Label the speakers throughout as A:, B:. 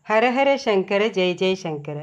A: ஹரஹர சங்கர ஜெய் ஜெய் சங்கர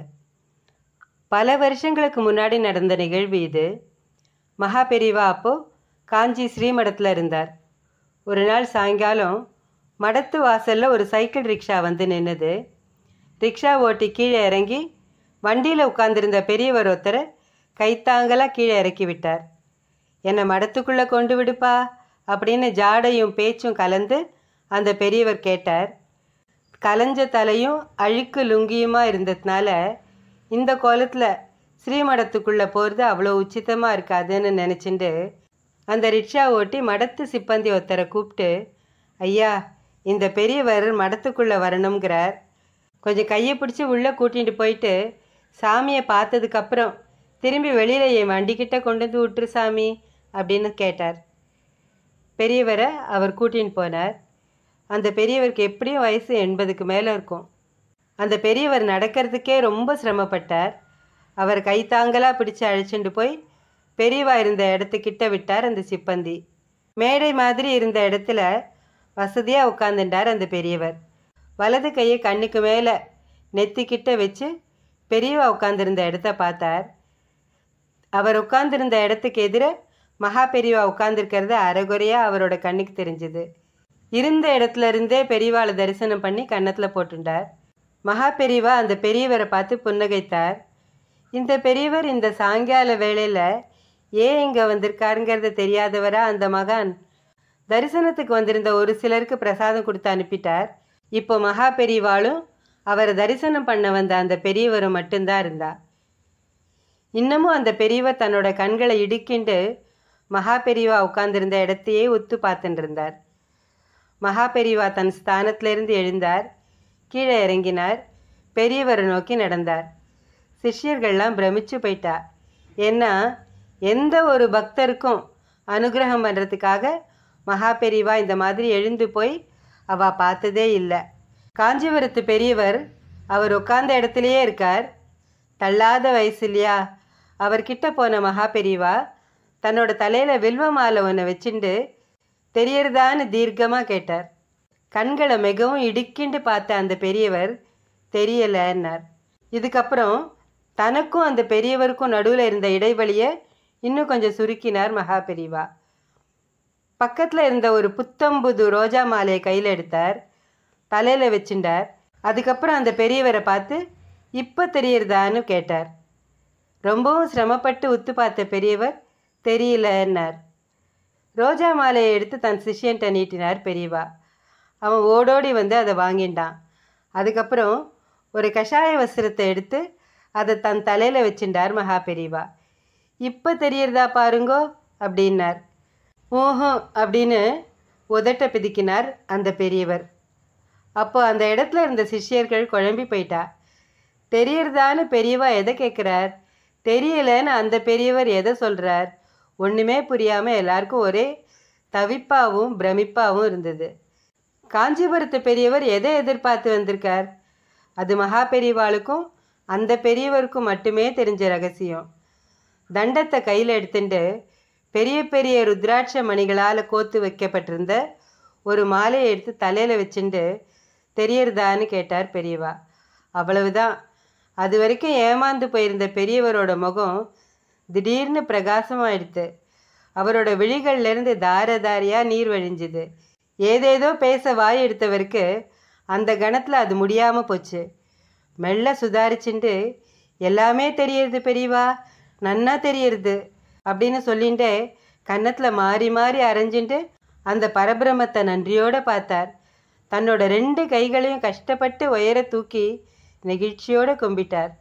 A: பல வருஷங்களுக்கு முன்னாடி நடந்த நிகழ்வு இது மகா பெரிவா அப்போ காஞ்சி ஸ்ரீமடத்தில் இருந்தார் ஒரு நாள் சாயங்காலம் மடத்து வாசலில் ஒரு சைக்கிள் ரிக்ஷா வந்து நின்னுது ரிக்ஷா ஓட்டி கீழே இறங்கி வண்டியில் உட்கார்ந்திருந்த பெரியவர் ஒருத்தரை கைத்தாங்கலாக கீழே இறக்கி விட்டார் என்னை மடத்துக்குள்ளே கொண்டு விடுப்பா அப்படின்னு ஜாடையும் பேச்சும் கலந்து அந்த பெரியவர் கேட்டார் கலைஞ்ச தலையும் அழுக்கு லுங்கியுமா இருந்ததுனால இந்த கோலத்தில் ஸ்ரீமடத்துக்குள்ளே போகிறது அவ்வளோ உச்சிதமாக இருக்காதுன்னு நினச்சிண்டு அந்த ரிக்ஷா ஓட்டி மடத்து சிப்பந்தி ஒருத்தரை கூப்பிட்டு ஐயா இந்த பெரியவர் மடத்துக்குள்ளே வரணுங்கிறார் கொஞ்சம் கையை பிடிச்சி உள்ளே கூட்டிகிட்டு போயிட்டு சாமியை பார்த்ததுக்கப்புறம் திரும்பி வெளியில் என் வண்டிக்கிட்ட கொண்டு வந்து விட்டுரு சாமி அப்படின்னு கேட்டார் பெரியவரை அவர் கூட்டின்னு போனார் அந்த பெரியவருக்கு எப்படியும் வயசு எண்பதுக்கு மேலே இருக்கும் அந்த பெரியவர் நடக்கிறதுக்கே ரொம்ப சிரமப்பட்டார் அவர் கைத்தாங்கலாக பிடிச்சு அழைச்சிட்டு போய் பெரியவா இருந்த இடத்துக்கிட்ட விட்டார் அந்த சிப்பந்தி மேடை மாதிரி இருந்த இடத்துல வசதியாக உட்காந்துட்டார் அந்த பெரியவர் வலது கையை கண்ணுக்கு மேலே நெத்திக்கிட்ட வச்சு பெரியவா உட்காந்துருந்த இடத்த பார்த்தார் அவர் உட்கார்ந்திருந்த இடத்துக்கு எதிர மகா பெரியவா உட்கார்ந்துருக்கிறது அரைகுறையாக அவரோட கண்ணுக்கு தெரிஞ்சுது இருந்த இடத்துல இருந்தே பெரியவாளை தரிசனம் பண்ணி கன்னத்தில் போட்டுண்டார் மகா பெரியவா அந்த பெரியவரை பார்த்து புன்னகைத்தார் இந்த பெரியவர் இந்த சாயங்கால வேளையில் ஏன் இங்கே வந்திருக்காருங்கிறது தெரியாதவரா அந்த மகான் தரிசனத்துக்கு வந்திருந்த ஒரு சிலருக்கு பிரசாதம் கொடுத்து அனுப்பிட்டார் இப்போ மகா பெரியவாளும் அவரை தரிசனம் பண்ண வந்த அந்த பெரியவரும் மட்டும்தான் இருந்தா இன்னமும் அந்த பெரியவர் தன்னோட கண்களை இடுக்கிண்டு மகா பெரியவா உட்கார்ந்திருந்த இடத்தையே உத்து பார்த்துட்டு இருந்தார் மகா பெரியவா தன் ஸ்தானத்திலிருந்து எழுந்தார் கீழே இறங்கினார் பெரியவரை நோக்கி நடந்தார் சிஷ்யர்கள்லாம் பிரமிச்சு போயிட்டா ஏன்னா எந்த ஒரு பக்தருக்கும் அனுகிரகம் பண்ணுறதுக்காக மகா பெரியவா இந்த மாதிரி எழுந்து போய் அவ பார்த்ததே இல்லை காஞ்சிபுரத்து பெரியவர் அவர் உட்கார்ந்த இடத்துலையே இருக்கார் தள்ளாத வயசு இல்லையா அவர்கிட்ட போன மகா பெரியவா தன்னோட தலையில் வில்வ மாலை ஒன்று வச்சுண்டு தெரியறதான்னு தீர்க்கமாக கேட்டார் கண்களை மிகவும் இடுக்கிண்டு பார்த்த அந்த பெரியவர் தெரியலன்னார் இதுக்கப்புறம் தனக்கும் அந்த பெரியவருக்கும் நடுவில் இருந்த இடைவெளியை இன்னும் கொஞ்சம் சுருக்கினார் மகா பெரியவா பக்கத்தில் இருந்த ஒரு புத்தம்புது ரோஜா மாலையை கையில் எடுத்தார் தலையில் வச்சுட்டார் அதுக்கப்புறம் அந்த பெரியவரை பார்த்து இப்போ தெரியறதான்னு கேட்டார் ரொம்பவும் சிரமப்பட்டு உத்து பார்த்த பெரியவர் தெரியலன்னார் ரோஜா மாலையை எடுத்து தன் சிஷ்யன்ட்ட நீட்டினார் பெரியவா அவன் ஓடோடி வந்து அதை வாங்கிட்டான் அதுக்கப்புறம் ஒரு கஷாய வஸ்திரத்தை எடுத்து அதை தன் தலையில் வச்சுட்டார் மகா பெரியவா இப்போ தெரியறதா பாருங்கோ அப்படின்னார் ஓஹோ அப்படின்னு உதட்ட பிதிக்கினார் அந்த பெரியவர் அப்போ அந்த இடத்துல இருந்த சிஷ்யர்கள் குழம்பி போயிட்டா தெரியறதான்னு பெரியவா எதை கேட்குறார் தெரியலன்னு அந்த பெரியவர் எதை சொல்கிறார் ஒன்றுமே புரியாமல் எல்லாருக்கும் ஒரே தவிப்பாகவும் பிரமிப்பாகவும் இருந்தது காஞ்சிபுரத்து பெரியவர் எதை எதிர்பார்த்து வந்திருக்கார் அது மகா பெரியவாளுக்கும் அந்த பெரியவருக்கும் மட்டுமே தெரிஞ்ச ரகசியம் தண்டத்தை கையில் எடுத்துட்டு பெரிய பெரிய ருத்ராட்ச மணிகளால் கோத்து வைக்கப்பட்டிருந்த ஒரு மாலையை எடுத்து தலையில் வச்சுட்டு தெரியறதான்னு கேட்டார் பெரியவா அவ்வளவுதான் அது வரைக்கும் ஏமாந்து போயிருந்த பெரியவரோட முகம் திடீர்னு பிரகாசமாயிடுத்து அவரோட விழிகள்லேருந்து தார தாரியாக நீர் வழிஞ்சுது ஏதேதோ பேச வாய் எடுத்தவருக்கு அந்த கணத்தில் அது முடியாமல் போச்சு மெல்ல சுதாரிச்சுட்டு எல்லாமே தெரியறது பெரியவா நன்னா தெரியறது அப்படின்னு சொல்லிட்டு கன்னத்தில் மாறி மாறி அரைஞ்சிட்டு அந்த பரபிரமத்தை நன்றியோடு பார்த்தார் தன்னோட ரெண்டு கைகளையும் கஷ்டப்பட்டு உயர தூக்கி நெகிழ்ச்சியோடு கும்பிட்டார்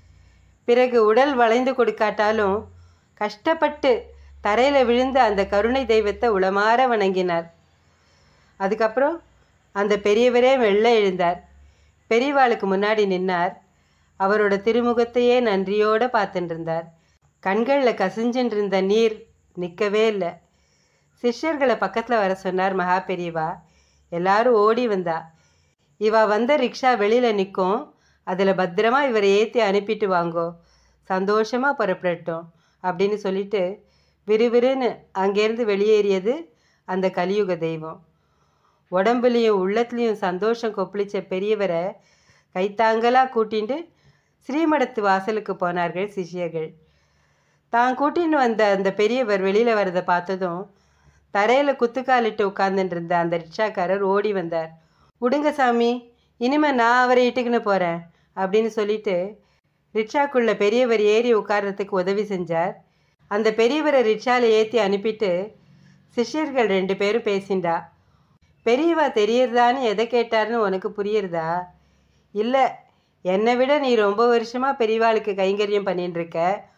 A: பிறகு உடல் வளைந்து கொடுக்காட்டாலும் கஷ்டப்பட்டு தரையில் விழுந்த அந்த கருணை தெய்வத்தை உளமாற வணங்கினார் அதுக்கப்புறம் அந்த பெரியவரே மெல்ல எழுந்தார் பெரியவாளுக்கு முன்னாடி நின்னார் அவரோட திருமுகத்தையே நன்றியோடு பார்த்துட்டு இருந்தார் கண்களில் கசிஞ்சுட்டு இருந்த நீர் நிற்கவே இல்லை சிஷ்யர்களை பக்கத்தில் வர சொன்னார் மகா பெரியவா எல்லாரும் ஓடி வந்தா இவ வந்த ரிக்ஷா வெளியில் நிற்கும் அதில் பத்திரமா இவரை ஏற்றி அனுப்பிட்டு வாங்கோ சந்தோஷமாக புறப்படட்டும் அப்படின்னு சொல்லிட்டு விறுவிறுன்னு அங்கேருந்து வெளியேறியது அந்த கலியுக தெய்வம் உடம்புலையும் உள்ளத்துலேயும் சந்தோஷம் கொப்பளிச்ச பெரியவரை கைத்தாங்கலாக கூட்டிண்டு ஸ்ரீமடத்து வாசலுக்கு போனார்கள் சிஷ்யர்கள் தான் கூட்டின்னு வந்த அந்த பெரியவர் வெளியில் வரதை பார்த்ததும் தரையில் குத்துக்காலிட்டு உட்காந்துட்டு இருந்த அந்த ரிக்ஷாக்காரர் ஓடி வந்தார் விடுங்க சாமி இனிமேல் நான் அவரை இட்டுக்குன்னு போகிறேன் அப்படின்னு சொல்லிட்டு ரிக்ஷாக்குள்ள பெரியவர் ஏறி உட்கார்றதுக்கு உதவி செஞ்சார் அந்த பெரியவரை ரிக்ஷாவில் ஏற்றி அனுப்பிட்டு சிஷ்யர்கள் ரெண்டு பேரும் பேசிண்டா பெரியவா தெரியறதான்னு எதை கேட்டார்னு உனக்கு புரியுறதா இல்லை என்னை விட நீ ரொம்ப வருஷமாக பெரியவாளுக்கு கைங்கரியம் பண்ணிட்டு இருக்க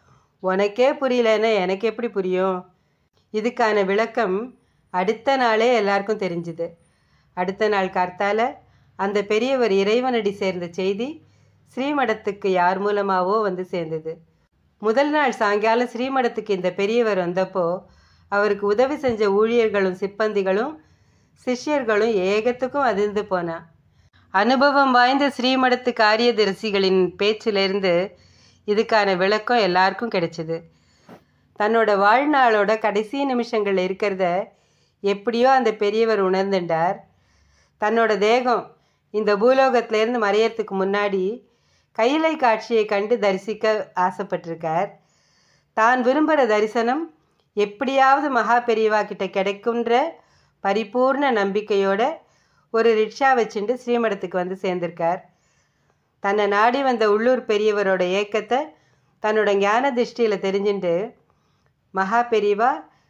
A: உனக்கே புரியலன்னா எனக்கு எப்படி புரியும் இதுக்கான விளக்கம் அடுத்த நாளே எல்லாருக்கும் தெரிஞ்சுது அடுத்த நாள் கார்த்தால அந்த பெரியவர் இறைவனடி சேர்ந்த செய்தி ஸ்ரீமடத்துக்கு யார் மூலமாவோ வந்து சேர்ந்தது முதல் நாள் சாயங்காலம் ஸ்ரீமடத்துக்கு இந்த பெரியவர் வந்தப்போ அவருக்கு உதவி செஞ்ச ஊழியர்களும் சிப்பந்திகளும் சிஷ்யர்களும் ஏகத்துக்கும் அதிர்ந்து போனா அனுபவம் வாய்ந்த ஸ்ரீமடத்து காரியதரிசிகளின் பேச்சிலிருந்து இதுக்கான விளக்கம் எல்லாருக்கும் கிடைச்சிது தன்னோட வாழ்நாளோட கடைசி நிமிஷங்கள் இருக்கிறத எப்படியோ அந்த பெரியவர் உணர்ந்துட்டார் தன்னோட தேகம் இந்த பூலோகத்திலேருந்து மறையறதுக்கு முன்னாடி கைலை காட்சியை கண்டு தரிசிக்க ஆசைப்பட்டிருக்கார் தான் விரும்புகிற தரிசனம் எப்படியாவது மகா பெரியவா கிட்ட கிடைக்குன்ற பரிபூர்ண நம்பிக்கையோட ஒரு ரிக்ஷா வச்சுட்டு ஸ்ரீமடத்துக்கு வந்து சேர்ந்திருக்கார் தன்னை நாடி வந்த உள்ளூர் பெரியவரோட ஏக்கத்தை தன்னோட ஞான திருஷ்டியில் தெரிஞ்சுட்டு மகா பெரியவா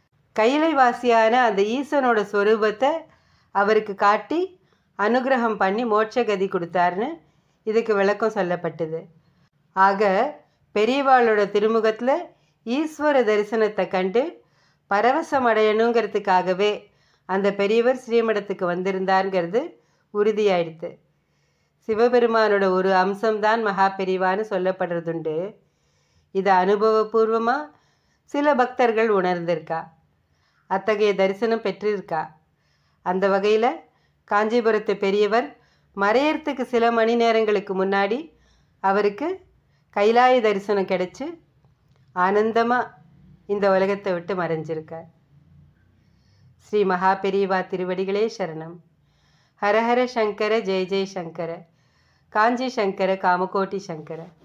A: கைலைவாசியான அந்த ஈசனோட ஸ்வரூபத்தை அவருக்கு காட்டி அனுகிரகம் பண்ணி மோட்சகதி கொடுத்தாருன்னு இதுக்கு விளக்கம் சொல்லப்பட்டது ஆக பெரியவாளோட திருமுகத்தில் ஈஸ்வர தரிசனத்தை கண்டு பரவசம் அடையணுங்கிறதுக்காகவே அந்த பெரியவர் ஸ்ரீமடத்துக்கு வந்திருந்தாருங்கிறது உறுதியாயிடுது சிவபெருமானோட ஒரு அம்சம்தான் மகா பெரிவான்னு சொல்லப்படுறதுண்டு இதை அனுபவபூர்வமாக சில பக்தர்கள் உணர்ந்திருக்கா அத்தகைய தரிசனம் பெற்றிருக்கா அந்த வகையில் காஞ்சிபுரத்து பெரியவர் மறையறதுக்கு சில மணி நேரங்களுக்கு முன்னாடி அவருக்கு கைலாய தரிசனம் கிடைச்சு ஆனந்தமாக இந்த உலகத்தை விட்டு மறைஞ்சிருக்கார் ஸ்ரீ மகா பெரியவா திருவடிகளே சரணம் ஹரஹர சங்கர ஜெய ஜெய சங்கர காஞ்சி சங்கர காமகோட்டி சங்கர